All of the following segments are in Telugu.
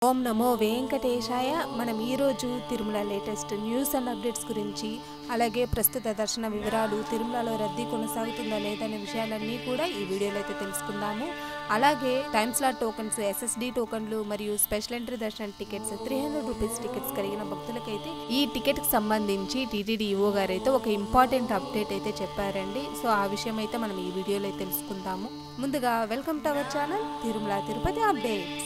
ఓం నమో వెంకటేశాయ మనం ఈరోజు Tirumala latest news and updates గురించి అలాగే ప్రస్తుత దర్శన వివరాలు తిరుమలలో రద్దీ కొనసాగుతుందా లేదనే విషయాలన్నీ కూడా ఈ వీడియోలో అయితే తెలుసుకుందాము అలాగే టైమ్ స్లాట్ టోకన్స్ ఎస్ఎస్డి టోకన్లు మరియు స్పెషల్ ఎంట్రీ దర్శన tickets three hundred rupees tickets కలిగిన భక్తులకైతే ఈ టికెట్ కి సంబంధించి టీటీడీ ఈఓ గారు అయితే ఒక ఇంపార్టెంట్ అప్డేట్ అయితే చెప్పారండి సో ఆ విషయం అయితే మనం ఈ వీడియోలో అయితే తెలుసుకుందాము ముందుగా welcome to our channel Tirumala Tirupati updates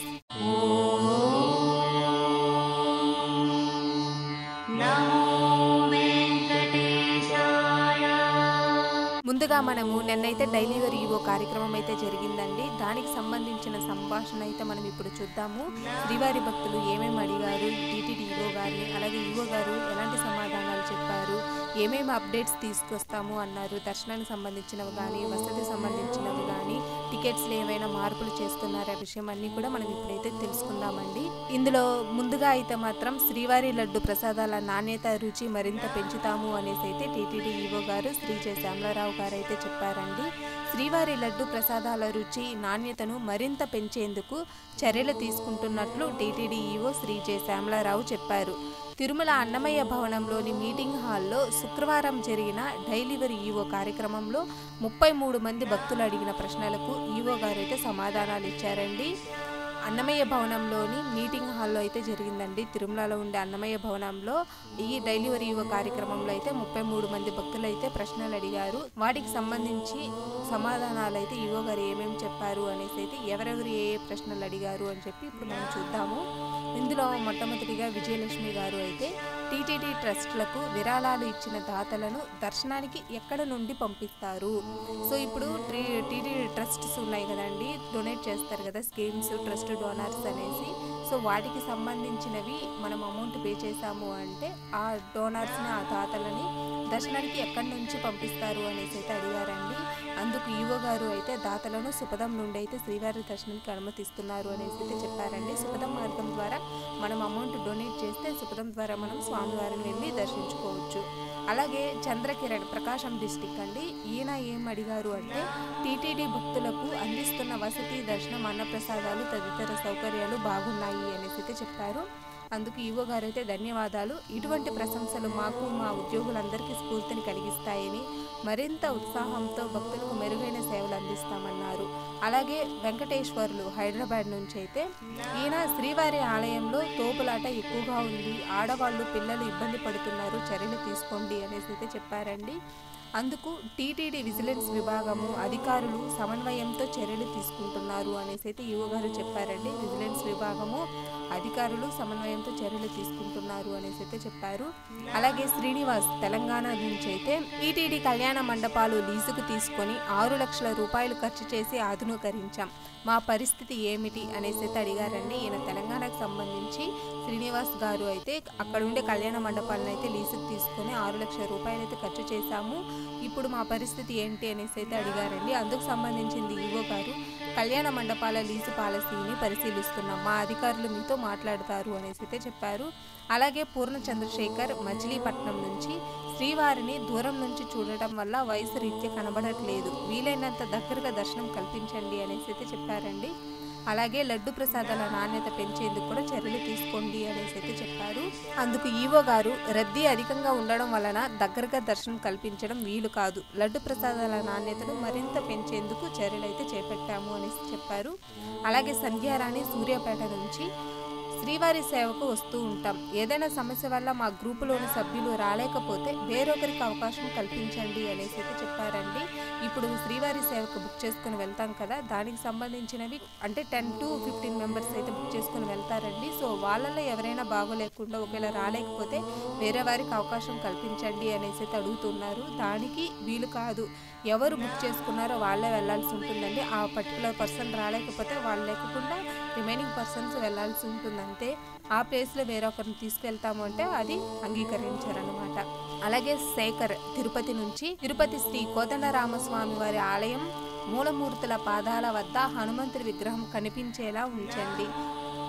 ముందుగా మనము నిన్నైతే డైలీవరీ ఈవో కార్యక్రమం అయితే జరిగిందండి దానికి సంబంధించిన సంభాషణ అయితే మనం ఇప్పుడు చూద్దాము శ్రీవారి భక్తులు ఏమేమి అడిగారు టీటీడీ ఈవో గారిని అలాగే ఈవో గారు ఎలాంటి సమాధానాలు చెప్పారు ఏమేమి అప్డేట్స్ తీసుకొస్తాము అన్నారు దర్శనానికి సంబంధించినవి కానీ వసతి సంబంధించినవి కానీ టికెట్స్లో ఏమైనా మార్పులు చేస్తున్నారా విషయం అన్నీ కూడా మనం ఇప్పుడైతే తెలుసుకుందామండి ఇందులో ముందుగా అయితే మాత్రం శ్రీవారి లడ్డు ప్రసాదాల నాణ్యత రుచి మరింత పెంచుతాము అనేసి అయితే టీటీడీ ఈవో గారు శ్రీ జె శ్యామలారావు గారు అయితే చెప్పారండి శ్రీవారి లడ్డు ప్రసాదాల రుచి నాణ్యతను మరింత పెంచేందుకు చర్యలు తీసుకుంటున్నట్లు TTD EO Shri J Shyamala Rao చెప్పారు తిరుమల అన్నమయ్య భవనంలోని మీటింగ్ హాల్లో శుక్రవారం జరిగిన డైలివరీ ఈవో కార్యక్రమంలో ముప్పై మూడు మంది భక్తులు అడిగిన ప్రశ్నలకు ఈవో గారు అయితే సమాధానాలు ఇచ్చారండి అన్నమయ్య భవనంలోని మీటింగ్ హాల్లో అయితే జరిగిందండి తిరుమలలో ఉండే అన్నమయ్య భవనంలో ఈ డైలివరీ ఈవో కార్యక్రమంలో అయితే ముప్పై మూడు మంది భక్తులు అయితే ప్రశ్నలు అడిగారు వాటికి సంబంధించి సమాధానాలు అయితే ఈవో గారు ఏమేమి చెప్పారు అనేసి అయితే ఎవరెవరు ఏ ఏ ప్రశ్నలు అడిగారు అని చెప్పి ఇప్పుడు మనం చూద్దాము ఇందులో మొట్టమొదటిగా విజయలక్ష్మి గారు అయితే టీటీడీ ట్రస్ట్లకు విరాళాలు ఇచ్చిన దాతలను దర్శనానికి ఎక్కడ నుండి పంపిస్తారు సో ఇప్పుడు టీటీడీ ట్రస్ట్స్ ఉన్నాయి కదండి డొనేట్ చేస్తారు కదా స్కీమ్స్ ట్రస్ట్ డోనర్స్ అనేసి సో వాటికి సంబంధించినవి మనం అమౌంట్ పే చేసాము అంటే ఆ డోనర్స్ని ఆ దాతలని దర్శనానికి ఎక్కడి నుంచి పంపిస్తారు అనేసి అయితే అడిగారండి అందుకు ఈవో గారు అయితే దాతలను సుపదం నుండి అయితే శ్రీవారి దర్శనానికి అనుమతిస్తున్నారు అనేసి అయితే చెప్పారండి సుపదం మార్గం ద్వారా మనం అమౌంట్ డొనేట్ చేస్తే సుపదం ద్వారా మనం స్వామివారిని వెళ్ళి దర్శించుకోవచ్చు అలాగే చంద్రకిరణ్ ప్రకాశం డిస్టిక్ అండి ఈయన ఏం అడిగారు అంటే టీటీడీ భక్తులకు అందిస్తున్న వసతి దర్శనం అన్నప్రసాదాలు తదితర సౌకర్యాలు బాగున్నాయి అనేసి అయితే చెప్పారు అందుకు ఈవో గారు అయితే ధన్యవాదాలు ఇటువంటి ప్రశంసలు మాకు మా ఉద్యోగులందరికీ స్ఫూర్తిని కలిగిస్తాయని మరింత ఉత్సాహంతో భక్తులకు మెరుగైన సేవలు అందిస్తామన్నారు అలాగే వెంకటేశ్వర్లు హైదరాబాద్ నుంచి అయితే ఈయన శ్రీవారి ఆలయంలో తోపులాట ఎక్కువగా ఉంది ఆడవాళ్ళు పిల్లలు ఇబ్బంది పడుతున్నారు చర్యలు తీసుకోండి అనేసి అయితే చెప్పారండి అందుకు టీటీడీ విజిలెన్స్ విభాగము అధికారులు సమన్వయంతో చర్యలు తీసుకుంటున్నారు అనేసి అయితే ఈవో గారు చెప్పారండి విజిలెన్స్ విభాగము అధికారులు సమన్వయంతో చర్యలు తీసుకుంటున్నారు అనేసి అయితే చెప్పారు అలాగే శ్రీనివాస్ తెలంగాణ నుంచి అయితే టీటీడీ కళ్యాణ మండపాలు లీజుకు తీసుకొని ఆరు లక్షల రూపాయలు ఖర్చు చేసి ఆధునీకరించాం మా పరిస్థితి ఏమిటి అనేసి అయితే అడిగారండి ఈయన తెలంగాణకు సంబంధించి శ్రీనివాస్ గారు అయితే అక్కడ ఉండే కళ్యాణ మండపాలను అయితే లీజుకు తీసుకొని ఆరు లక్షల రూపాయలు అయితే ఖర్చు చేశాము ఇప్పుడు మా పరిస్థితి ఏంటి అనేసి అయితే అడిగారండి అందుకు సంబంధించింది ఈవో గారు కళ్యాణ మండపాల లీజు పాలసీని పరిశీలిస్తున్నాం మా అధికారులు మీతో మాట్లాడతారు అనేసి అయితే చెప్పారు అలాగే పూర్ణ చంద్రశేఖర్ మచిలీపట్నం నుంచి శ్రీవారిని దూరం నుంచి చూడటం వల్ల వయసు రీత్యా కనబడట్లేదు వీలైనంత దగ్గరగా దర్శనం కల్పించండి అనేసి అయితే చెప్పారండి అలాగే లడ్డు ప్రసాదాల నాణ్యత పెంచేందుకు కూడా చర్యలు తీసుకోండి అనేసి అయితే చెప్పారు అందుకు ఈవో గారు రద్దీ అధికంగా ఉండడం వలన దగ్గరగా దర్శనం కల్పించడం వీలు కాదు లడ్డు ప్రసాదాల నాణ్యతను మరింత పెంచేందుకు చర్యలు అయితే చేపట్టాము అనేసి చెప్పారు అలాగే సంధ్యారాణి సూర్యాపేట నుంచి శ్రీవారి సేవకు వస్తూ ఉంటాం ఏదైనా సమస్య వల్ల మా గ్రూపులోని సభ్యులు రాలేకపోతే వేరొకరికి అవకాశం కల్పించండి అనేసి అయితే చెప్పారండి ఇప్పుడు శ్రీవారి సేవకు బుక్ చేసుకుని వెళ్తాం కదా దానికి సంబంధించినవి అంటే టెన్ టు ఫిఫ్టీన్ మెంబర్స్ అయితే బుక్ చేసుకుని వెళ్తారండి సో వాళ్ళలో ఎవరైనా బాగోలేకుండా ఒకవేళ రాలేకపోతే వేరే వారికి అవకాశం కల్పించండి అనేసి అయితే అడుగుతున్నారు దానికి వీలు కాదు ఎవరు బుక్ చేసుకున్నారో వాళ్ళే వెళ్ళాల్సి ఉంటుందండి ఆ పర్టికులర్ పర్సన్ రాలేకపోతే వాళ్ళు లేకుండా రిమైనింగ్ పర్సన్స్ వెళ్ళాల్సి ఉంటుంది అంతే ఆ ప్లేస్లో వేరొకరిని తీసుకెళ్తాము అంటే అది అంగీకరించారనమాట అలాగే శేఖర్ తిరుపతి నుంచి తిరుపతి శ్రీ కోదండరామస్వామి వారి ఆలయం మూలమూర్తుల పాదాల వద్ద హనుమంతుడి విగ్రహం కనిపించేలా ఉంచండి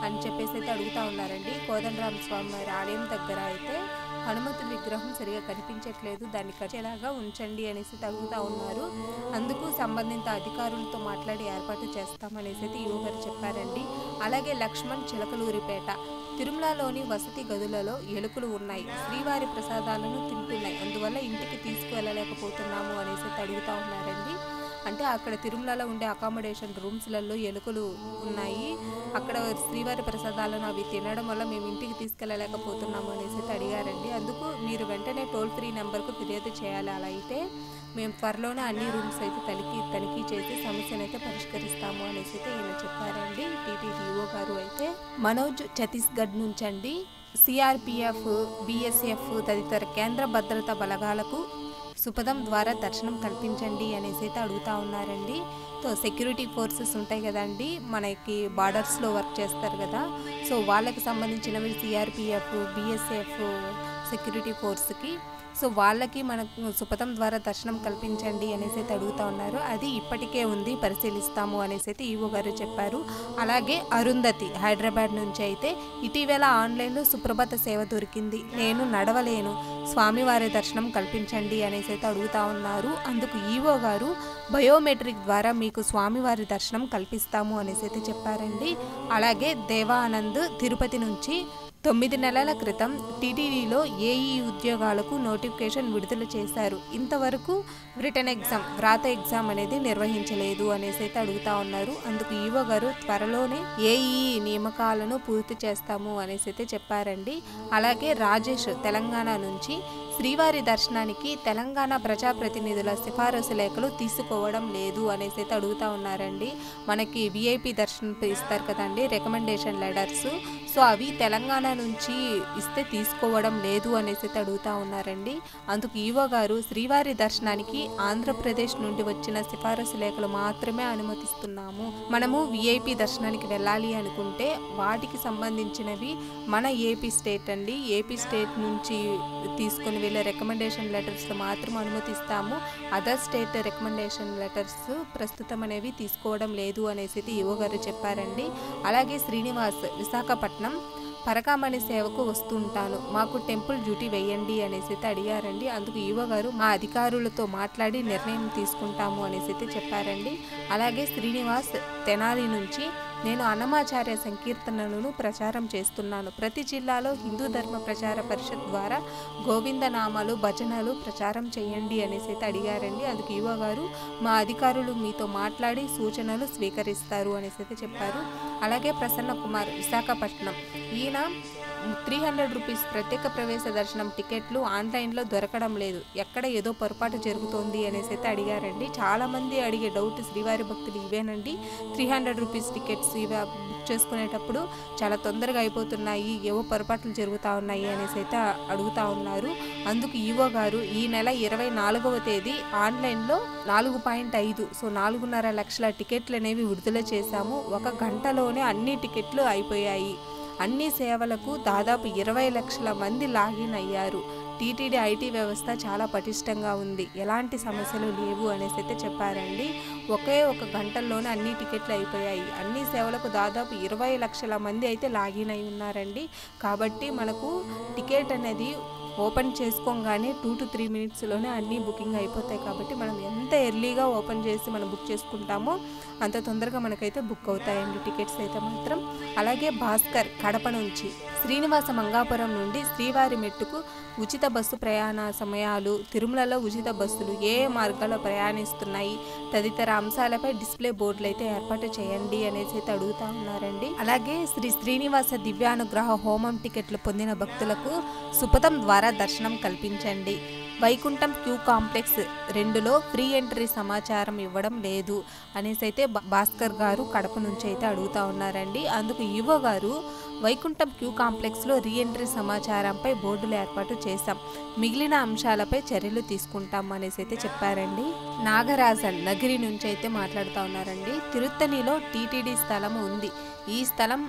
అని చెప్పేసి అయితే అడుగుతా ఉన్నారండి కోదండరామ స్వామి వారి ఆలయం దగ్గర అయితే హనుమంతుడి విగ్రహం సరిగా కనిపించట్లేదు దాన్ని కట్టేలాగా ఉంచండి అనేసి అయితే అడుగుతా ఉన్నారు అందుకు సంబంధిత అధికారులతో మాట్లాడి ఏర్పాటు చేస్తామనేసి అయితే ఈవో గారు చెప్పారండి అలాగే లక్ష్మణ్ చిలకలూరిపేట తిరుమలలోని వసతి గదులలో ఎలుకలు ఉన్నాయి శ్రీవారి ప్రసాదాలను తింటున్నాయి అందువల్ల ఇంటికి తీసుకువెళ్ళలేకపోతున్నాము అనేసి అయితే అడుగుతా ఉన్నారండి అంటే అక్కడ తిరుమలలో ఉండే అకామిడేషన్ రూమ్స్లలో ఎలుకలు ఉన్నాయి అక్కడ శ్రీవారి ప్రసాదాలను అవి తినడం వల్ల మేము ఇంటికి తీసుకెళ్ళలేకపోతున్నాము అనేసి అయితే అడిగారండి అందుకు మీరు వెంటనే టోల్ ఫ్రీ నెంబర్కు ఫిర్యాదు చేయాలి అలా అయితే మేము త్వరలోనే అన్ని రూమ్స్ అయితే తనిఖీ తనిఖీ చేసి సమస్యను అయితే పరిష్కరిస్తాము అనేసి అయితే ఈయన చెప్పారండి టీటీడీఓ గారు అయితే మనోజ్ ఛత్తీస్గఢ్ నుంచి అండి సిఆర్పిఎఫ్ బిఎస్ఎఫ్ తదితర కేంద్ర భద్రతా బలగాలకు సుపదం ద్వారా దర్శనం కల్పించండి అనేసి అయితే అడుగుతా ఉన్నారండి సో సెక్యూరిటీ ఫోర్సెస్ ఉంటాయి కదండి మనకి బార్డర్స్లో వర్క్ చేస్తారు కదా సో వాళ్ళకి సంబంధించినవి సిఆర్పిఎఫ్ బిఎస్ఎఫ్ సెక్యూరిటీ ఫోర్స్కి సో వాళ్ళకి మనకు సుపథం ద్వారా దర్శనం కల్పించండి అనేసి అయితే అడుగుతా ఉన్నారు అది ఇప్పటికే ఉంది పరిశీలిస్తాము అనేసి అయితే ఈవో గారు చెప్పారు అలాగే అరుంధతి హైదరాబాద్ నుంచి అయితే ఇటీవల ఆన్లైన్లో సుప్రభాత సేవ దొరికింది నేను నడవలేను స్వామివారి దర్శనం కల్పించండి అనేసి అయితే అడుగుతా ఉన్నారు అందుకు ఈవో గారు బయోమెట్రిక్ ద్వారా మీకు స్వామివారి దర్శనం కల్పిస్తాము అనేసి అయితే చెప్పారండి అలాగే దేవానంద్ తిరుపతి నుంచి తొమ్మిది నెలల క్రితం టీటీడీలో ఏఈ ఉద్యోగాలకు నోటిఫికేషన్ విడుదల చేశారు ఇంతవరకు రిటర్న్ ఎగ్జామ్ వ్రాత ఎగ్జామ్ అనేది నిర్వహించలేదు అనేసి అయితే అడుగుతా ఉన్నారు అందుకు ఈవో గారు త్వరలోనే ఏఈ నియామకాలను పూర్తి చేస్తాము అనేసి అయితే చెప్పారండి అలాగే రాజేష్ తెలంగాణ నుంచి శ్రీవారి దర్శనానికి తెలంగాణ ప్రజాప్రతినిధుల సిఫారసు లేఖలు తీసుకోవడం లేదు అనేసి అయితే అడుగుతా ఉన్నారండి మనకి విఐపి దర్శనం ఇస్తారు కదండి రికమెండేషన్ లెటర్స్ సో అవి తెలంగాణ నుంచి ఇస్తే తీసుకోవడం లేదు అనేసి అయితే అడుగుతా ఉన్నారండి అందుకు ఈవో గారు శ్రీవారి దర్శనానికి ఆంధ్రప్రదేశ్ నుండి వచ్చిన సిఫారసు లేఖలు మాత్రమే అనుమతిస్తున్నాము మనము విఐపి దర్శనానికి వెళ్ళాలి అనుకుంటే వాటికి సంబంధించినవి మన ఏపీ స్టేట్ అండి ఏపీ స్టేట్ నుంచి తీసుకుని వెళ్ళే రికమెండేషన్ లెటర్స్లో మాత్రం అనుమతిస్తాము అదర్ స్టేట్ రికమెండేషన్ లెటర్స్ ప్రస్తుతం అనేవి తీసుకోవడం లేదు అనేసి అయితే ఈవో గారు చెప్పారండి అలాగే శ్రీనివాస్ విశాఖపట్నం పరకామణి సేవకు వస్తుంటాను మాకు టెంపుల్ డ్యూటీ వేయండి అనేసి అయితే అడిగారండి అందుకు ఈవో గారు మా అధికారులతో మాట్లాడి నిర్ణయం తీసుకుంటాము అనేసి అయితే చెప్పారండి అలాగే శ్రీనివాస్ తెనాలి నుంచి నేను అన్నమాచార్య సంకీర్తనలను ప్రచారం చేస్తున్నాను ప్రతి జిల్లాలో హిందూ ధర్మ ప్రచార పరిషత్ ద్వారా గోవింద నామాలు భజనలు ప్రచారం చేయండి అనేసి అయితే అడిగారండి అందుకు ఈవో గారు మా అధికారులు మీతో మాట్లాడి సూచనలు స్వీకరిస్తారు అనేసి అయితే చెప్పారు అలాగే ప్రసన్న కుమార్ విశాఖపట్నం ఈయన త్రీ హండ్రెడ్ రూపీస్ ప్రత్యేక ప్రవేశ దర్శనం టికెట్లు ఆన్లైన్లో దొరకడం లేదు ఎక్కడ ఏదో పొరపాటు జరుగుతోంది అనేసి అయితే అడిగారండి చాలామంది అడిగే డౌట్ శ్రీవారి భక్తులు ఇవేనండి త్రీ హండ్రెడ్ రూపీస్ టికెట్స్ ఇవి బుక్ చేసుకునేటప్పుడు చాలా తొందరగా అయిపోతున్నాయి ఏవో పొరపాట్లు జరుగుతూ ఉన్నాయి అనేసి అయితే అడుగుతా ఉన్నారు అందుకు ఈవో గారు ఈ నెల ఇరవై నాలుగవ తేదీ ఆన్లైన్లో నాలుగు పాయింట్ ఐదు సో నాలుగున్నర లక్షల టికెట్లు అనేవి విడుదల చేశాము ఒక గంటలోనే అన్ని టికెట్లు అయిపోయాయి అన్ని సేవలకు దాదాపు ఇరవై లక్షల మంది లాగిన్ అయ్యారు టీటీడీ ఐటీ వ్యవస్థ చాలా పటిష్టంగా ఉంది ఎలాంటి సమస్యలు లేవు అనేసి అయితే చెప్పారండి ఒకే ఒక గంటల్లోనే అన్ని టికెట్లు అయిపోయాయి అన్ని సేవలకు దాదాపు ఇరవై లక్షల మంది అయితే లాగిన్ అయి ఉన్నారండి కాబట్టి మనకు టికెట్ అనేది ఓపెన్ చేసుకోగానే టూ టు త్రీ మినిట్స్లోనే అన్నీ బుకింగ్ అయిపోతాయి కాబట్టి మనం ఎంత ఎర్లీగా ఓపెన్ చేసి మనం బుక్ చేసుకుంటామో అంత తొందరగా మనకైతే బుక్ అవుతాయండి టికెట్స్ అయితే మాత్రం అలాగే భాస్కర్ కడప నుంచి శ్రీనివాస మంగాపురం నుండి శ్రీవారి మెట్టుకు ఉచిత బస్సు ప్రయాణ సమయాలు తిరుమలలో ఉచిత బస్సులు ఏ ఏ మార్గాల్లో ప్రయాణిస్తున్నాయి తదితర అంశాలపై డిస్ప్లే బోర్డులు అయితే ఏర్పాటు చేయండి అనేసి అయితే అడుగుతా ఉన్నారండి అలాగే శ్రీ శ్రీనివాస దివ్యానుగ్రహ హోమం టికెట్లు పొందిన భక్తులకు సుపథం ద్వారా దర్శనం కల్పించండి వైకుంఠం క్యూ కాంప్లెక్స్ రెండులో ఫ్రీ ఎంట్రీ సమాచారం ఇవ్వడం లేదు అనేసి అయితే భా- భాస్కర్ గారు కడప నుంచి అయితే అడుగుతా ఉన్నారండి అందుకు ఈవో గారు వైకుంఠం క్యూ కాంప్లెక్స్లో రీ ఎంట్రీ సమాచారంపై బోర్డులు ఏర్పాటు చేశాం మిగిలిన అంశాలపై చర్యలు తీసుకుంటాం అనేసి అయితే చెప్పారండి నాగరాజన్ నగిరి నుంచి అయితే మాట్లాడుతూ ఉన్నారండి తిరుత్తణిలో టీటీడీ స్థలం ఉంది ఈ స్థలం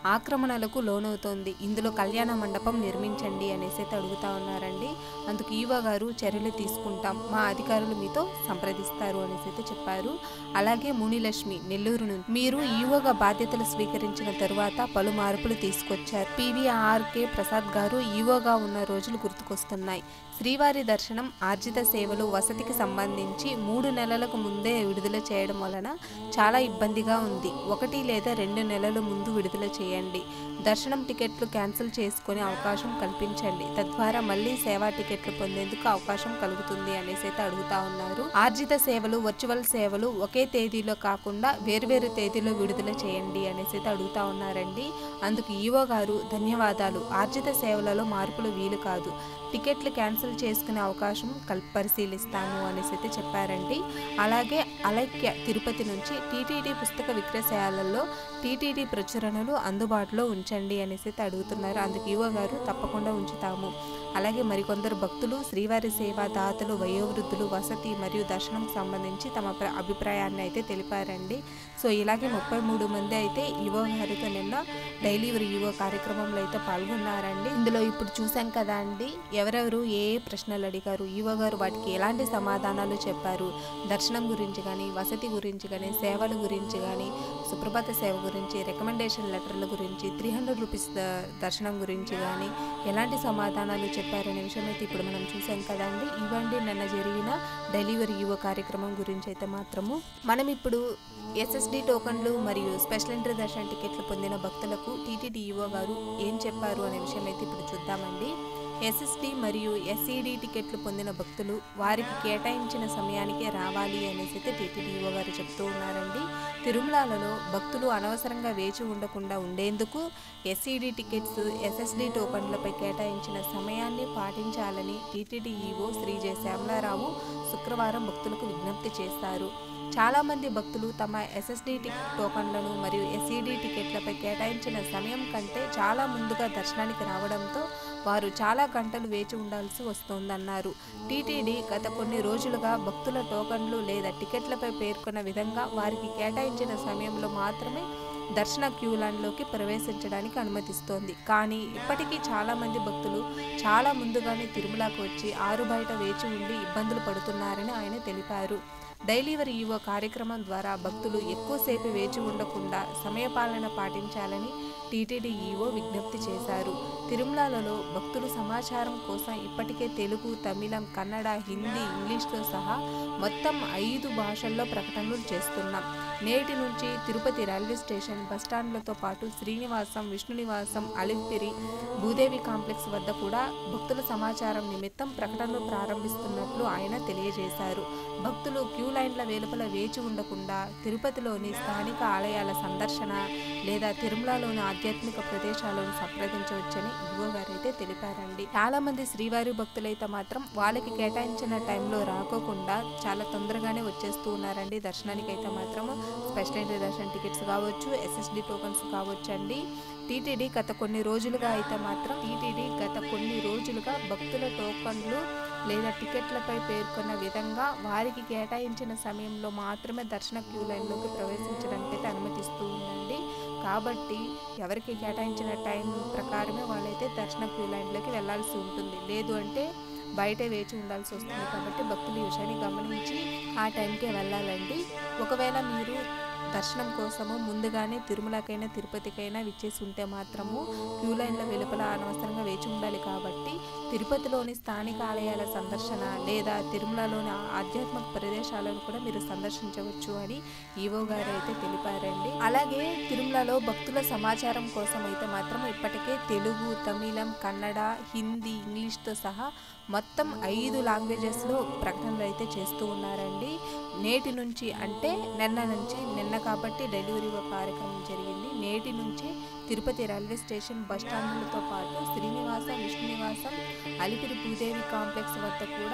ఆక్రమణలకు లోనవుతోంది ఇందులో కళ్యాణ మండపం నిర్మించండి అనేసి అయితే అడుగుతా ఉన్నారండి అందుకు ఈవో గారు చర్యలు తీసుకుంటాం మా అధికారులు మీతో సంప్రదిస్తారు అనేసి అయితే చెప్పారు అలాగే మునిలక్ష్మి నెల్లూరు నుంచి మీరు ఈవోగా బాధ్యతలు స్వీకరించిన తరువాత పలు మార్పులు తీసుకొచ్చారు పివిఆర్కే ప్రసాద్ గారు ఈవోగా ఉన్న రోజులు గుర్తుకొస్తున్నాయి శ్రీవారి దర్శనం ఆర్జిత సేవలు వసతికి సంబంధించి మూడు నెలలకు ముందే విడుదల చేయడం వలన చాలా ఇబ్బందిగా ఉంది ఒకటి లేదా రెండు నెలల ముందు విడుదల చేయండి దర్శనం టికెట్లు క్యాన్సిల్ చేసుకునే అవకాశం కల్పించండి తద్వారా మళ్ళీ సేవా టికెట్లు పొందేందుకు అవకాశం కలుగుతుంది అనేసి అయితే అడుగుతా ఉన్నారు ఆర్జిత సేవలు వర్చువల్ సేవలు ఒకే తేదీలో కాకుండా వేర్వేరు తేదీలో విడుదల చేయండి అనేసి అయితే అడుగుతా ఉన్నారండి అందుకు ఈవో గారు ధన్యవాదాలు ఆర్జిత సేవలలో మార్పులు వీలు కాదు టికెట్లు క్యాన్సిల్ చేసుకునే అవకాశం కల్ పరిశీలిస్తాను అనేసి అయితే చెప్పారండి అలాగే అలైక్య తిరుపతి నుంచి టీటీడీ పుస్తక విక్రయశాలల్లో టీటీడీ ప్రచురణలు అందుబాటులో ఉంచండి అనేసి అయితే అడుగుతున్నారు అందుకు ఈవో గారు తప్పకుండా ఉంచుతాము అలాగే మరికొందరు భక్తులు శ్రీవారి సేవా దాతలు వయోవృద్ధులు వసతి మరియు దర్శనంకు సంబంధించి తమ ప్ర- అభిప్రాయాన్ని అయితే తెలిపారండి సో ఇలాగే ముప్పై మూడు మంది అయితే ఈవో గారితో నిన్న డైలీ ఈవో కార్యక్రమంలో అయితే పాల్గొన్నారండి ఇందులో ఇప్పుడు చూసాం కదా అండి ఎవరెవరు ఏ ఏ ప్రశ్నలు అడిగారు ఈవో గారు వాటికి ఎలాంటి సమాధానాలు చెప్పారు దర్శనం గురించి కానీ వసతి గురించి కానీ సేవల గురించి కానీ సుప్రభాత సేవ గురించి రికమెండేషన్ లెటర్ల గురించి త్రీ హండ్రెడ్ రూపీస్ దర్శనం గురించి కానీ ఎలాంటి సమాధానాలు చెప్పారనే విషయం అయితే ఇప్పుడు మనం చూసాం కదండి ఇవ్వండి నిన్న జరిగిన డెలివరీ ఈవో కార్యక్రమం గురించి అయితే మాత్రము మనం ఇప్పుడు ఎస్ఎస్డి టోకన్లు మరియు స్పెషల్ ఎంట్రీ దర్శన టికెట్లు పొందిన భక్తులకు టీటీడీ ఈవో గారు ఏం చెప్పారు అనే విషయం అయితే ఇప్పుడు చూద్దామండి ఎస్ఎస్డి మరియు ఎస్ఈడి టికెట్లు పొందిన భక్తులు వారికి కేటాయించిన సమయానికే రావాలి అనేసి అయితే టీటీడీ ఈవో గారు చెప్తూ ఉన్నారండి తిరుమలలో భక్తులు అనవసరంగా వేచి ఉండకుండా ఉండేందుకు ఎస్ఈడి టికెట్స్ ఎస్ఎస్డి టోకన్లపై కేటాయించిన సమయాన్ని పాటించాలని TTD EO Shri J Shyamala Rao శుక్రవారం భక్తులకు విజ్ఞప్తి చేశారు చాలామంది భక్తులు తమ ఎస్ఎస్డి టికెట్ టోకన్లను మరియు ఎస్ఈడి టికెట్లపై కేటాయించిన సమయం కంటే చాలా ముందుగా దర్శనానికి రావడంతో వారు చాలా గంటలు వేచి ఉండాల్సి వస్తోందన్నారు టీటీడీ గత కొన్ని రోజులుగా భక్తుల టోకన్లు లేదా టికెట్లపై పేర్కొన్న విధంగా వారికి కేటాయించిన సమయంలో మాత్రమే దర్శన క్యూ లైన్లోకి ప్రవేశించడానికి అనుమతిస్తోంది కానీ ఇప్పటికీ చాలామంది భక్తులు చాలా ముందుగానే తిరుమలకు వచ్చి ఆరు బయట వేచి ఉండి ఇబ్బందులు పడుతున్నారని ఆయన తెలిపారు డైలీవరీ ఈవో కార్యక్రమం ద్వారా భక్తులు ఎక్కువసేపు వేచి ఉండకుండా సమయపాలన పాటించాలని టీటీడీ ఈవో విజ్ఞప్తి చేశారు తిరుమలలో భక్తులు సమాచారం కోసం ఇప్పటికే తెలుగు తమిళం కన్నడ హిందీ ఇంగ్లీష్తో సహా మొత్తం ఐదు భాషల్లో ప్రకటనలు చేస్తున్నాం నేటి నుంచి తిరుపతి రైల్వే స్టేషన్ బస్టాండ్లతో పాటు శ్రీనివాసం విష్ణునివాసం అలిపిరి భూదేవి కాంప్లెక్స్ వద్ద కూడా భక్తుల సమాచారం నిమిత్తం ప్రకటనలు ప్రారంభిస్తున్నట్లు ఆయన తెలియజేశారు భక్తులు క్యూ లైన్ల వెలుపల వేచి ఉండకుండా తిరుపతిలోని స్థానిక ఆలయాల సందర్శన లేదా తిరుమలలోని ఆధ్యాత్మిక ప్రదేశాలను సంప్రదించవచ్చని ఈవో గారు అయితే తెలిపారండి చాలా మంది శ్రీవారి భక్తులైతే మాత్రం వాళ్ళకి కేటాయించిన టైంలో రాకోకుండా చాలా తొందరగానే వచ్చేస్తూ ఉన్నారండి దర్శనానికి అయితే మాత్రం స్పెషల్ ఎంట్రీ దర్శన టికెట్స్ కావచ్చు ఎస్ఎస్డి టోకన్స్ కావచ్చు అండి టీటీడీ గత కొన్ని రోజులుగా అయితే మాత్రం టీటీడీ గత కొన్ని రోజులుగా భక్తుల టోకన్లు లేదా టికెట్లపై పేర్కొన్న విధంగా వారికి కేటాయించిన సమయంలో మాత్రమే దర్శన క్యూ లైన్లోకి ప్రవేశించడానికి అయితే అనుమతిస్తూ ఉందండి కాబట్టి ఎవరికి కేటాయించిన టైం ప్రకారమే వాళ్ళైతే దర్శన క్యూ లైన్లోకి వెళ్ళాల్సి ఉంటుంది లేదు అంటే బయటే వేచి ఉండాల్సి వస్తుంది కాబట్టి భక్తులు ఈ విషయాన్ని గమనించి ఆ టైంకే వెళ్ళాలండి ఒకవేళ మీరు దర్శనం కోసము ముందుగానే తిరుమలకైనా తిరుపతికైనా విచ్చేసి ఉంటే మాత్రము క్యూ లైన్ల వెలుపల అనవసరంగా వేచి ఉండాలి కాబట్టి తిరుపతిలోని స్థానిక ఆలయాల సందర్శన లేదా తిరుమలలోని ఆధ్యాత్మిక ప్రదేశాలను కూడా మీరు సందర్శించవచ్చు అని ఈవో గారు అయితే తెలిపారండి అలాగే తిరుమలలో భక్తుల సమాచారం కోసం అయితే మాత్రం ఇప్పటికే తెలుగు తమిళం కన్నడ హిందీ ఇంగ్లీష్తో సహా మొత్తం ఐదు లాంగ్వేజెస్లో ప్రకటనలు అయితే చేస్తూ ఉన్నారండి నేటి నుంచి అంటే నిన్న నుంచి నిన్న కాబట్టి డెలివరీ కార్యక్రమం జరిగింది నేటి నుంచి తిరుపతి రైల్వే స్టేషన్ బస్ స్టాండ్లతో పాటు శ్రీనివాసం విష్ణునివాసం అలిపిరి భూదేవి కాంప్లెక్స్ వద్ద కూడా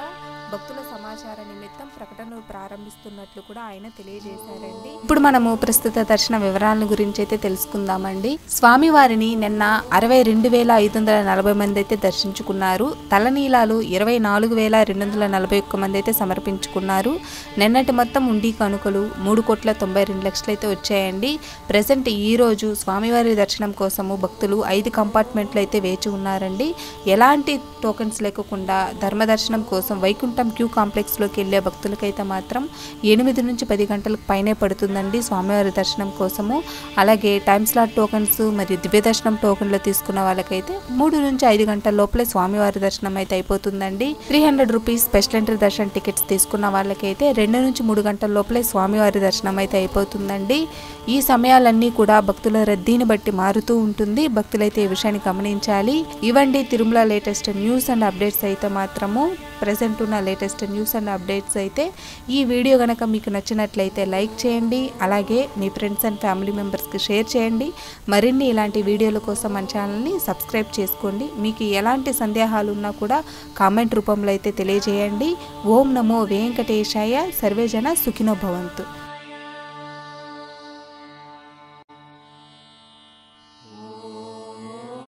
భక్తుల సమాచార నిమిత్తం ప్రకటనలు ప్రారంభిస్తున్నట్లు కూడా ఆయన తెలియజేశారండి ఇప్పుడు మనము ప్రస్తుత దర్శన వివరాల గురించి అయితే తెలుసుకుందామండి స్వామివారిని నిన్న అరవై రెండు వేల ఐదు వందల నలభై మంది అయితే దర్శించుకున్నారు తలనీలాలు ఇరవై నాలుగు వేల రెండు వందల నలభై ఒక్క మంది అయితే సమర్పించుకున్నారు నిన్నటి మొత్తం ఉండి కానుకలు మూడు కోట్ల తొంభై రెండు లక్షలు అయితే వచ్చాయండి ప్రజెంట్ ఈ రోజు స్వామివారి దర్శనం కోసము భక్తులు ఐదు కంపార్ట్మెంట్లు అయితే వేచి ఉన్నారండి ఎలాంటి టోకెన్స్ లేకుండా ధర్మ దర్శనం కోసం వైకుంఠం క్యూ కాంప్లెక్స్లోకి వెళ్ళే భక్తులకైతే మాత్రం ఎనిమిది నుంచి పది గంటలకు పైనే పడుతుందండి స్వామివారి దర్శనం కోసము అలాగే టైమ్ స్లాట్ టోకెన్స్ మరియు దివ్య దర్శనం టోకెన్లు తీసుకున్న వాళ్ళకైతే మూడు నుంచి ఐదు గంటల లోపలే స్వామివారి దర్శనం అయితే అయిపోతుందండి three hundred rupees special entry దర్శనం టికెట్స్ తీసుకున్న వాళ్ళకైతే రెండు నుంచి మూడు గంటల లోపలే స్వామివారి దర్శనం అయితే అయిపోతుందండి ఈ సమయాలన్నీ కూడా భక్తుల రద్దీని బట్టి మారుతూ ఉంటుంది భక్తులైతే ఈ విషయాన్ని గమనించాలి ఇవండి Tirumala latest news and updates అయితే మాత్రము ప్రజెంట్ ఉన్న లేటెస్ట్ న్యూస్ అండ్ అప్డేట్స్ అయితే ఈ వీడియో కనుక మీకు నచ్చినట్లయితే లైక్ చేయండి అలాగే మీ ఫ్రెండ్స్ అండ్ ఫ్యామిలీ మెంబర్స్కి షేర్ చేయండి మరిన్ని ఇలాంటి వీడియోల కోసం మన ఛానల్ని సబ్స్క్రైబ్ చేసుకోండి మీకు ఎలాంటి సందేహాలు ఉన్నా కూడా కామెంట్ రూపంలో అయితే తెలియజేయండి ఓం నమో వెంకటేశాయ సర్వేజన సుఖినో భవంతు